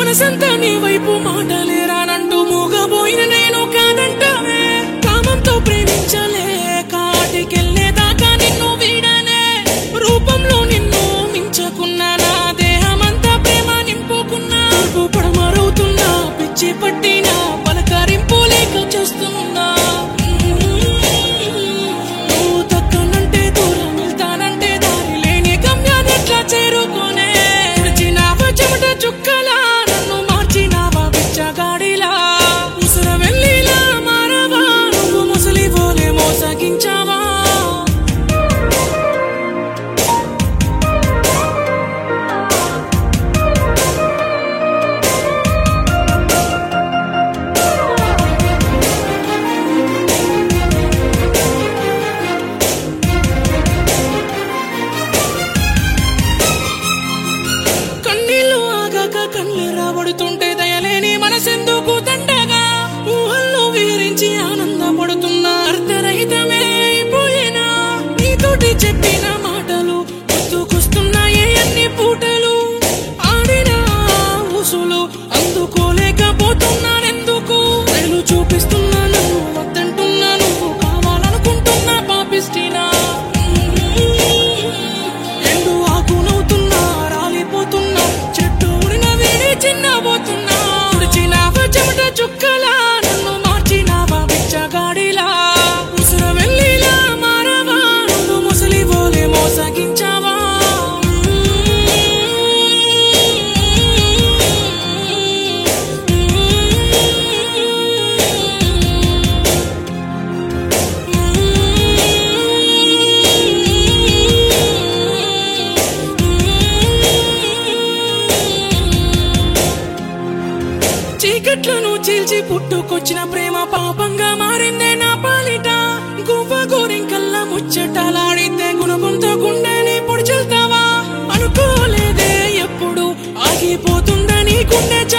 మనసంతా నీ వైపు మాటలేరానంటూ మూగబోయిన నేను కాదంటావే కామంతో ప్రేమించలే కాటికెళ్ళేదాకా నిన్ను వీడనే రూపంలో నిన్ను మించకున్న నా దేహమంతా ప్రేమ నింపుకున్నా తూర్పు పడమరవుతున్నా పిచ్చి పట్టినా పలకరింపు లేక చూస్తున్నా నువ్వు తక్కనంటే దూరం వెళ్తానంటే దారి లేని గమ్యాన్ని ఎట్లా చేరుకోనే విడిచినావా చెమట చుక్కలా నన్ను మార్చినావా బిచ్చగాడిలా ముసర వెళ్ళిలా మారవా నువ్వు ముసలి పోలే మోసగించావా కన్నీళ్లు ఆగాక కళ్ళు రాబడుతుంటే దయలేని మనసెందుకు దండగా ఊహల్లో వీరించి ఆనందపడుతున్నా అర్ధరహితమే అయిపోయేనా నీతోటి చెప్పిన మాటలు గుర్తుకొస్తున్నాయే అన్ని పూటలు ఆడిన ఊసులు అందుకోలేకపోతున్నానెందుకు నేను చూపిస్తున్నా నువ్వు వద్దంటున్నా నువ్వు కావాలనుకుంటున్నా పాపిస్టినా ఎండు ఆకునవుతున్నా రాలిపోతున్నా చెట్టు ఉడిన వేరే చిన్నబోతున్నా తుడిచినావా చెమట చుక్కలా నన్ను మార్చినావా బిచ్చగాడిలా ఉసుర వెళ్ళిలా మారవా నువ్వు ముసలి పోలే మోసగించావా చీకట్లను చీల్చి పుట్టుకొచ్చిన ప్రేమ పాపంగా మారిందే నా పాలిట గువ్వ గోరింకల్లా ముచ్చటలాడితే గుణపంతో గుండెని పొడిచెళ్తావా అనుకోలేదే ఎప్పుడు ఆగిపోతుందని గుండె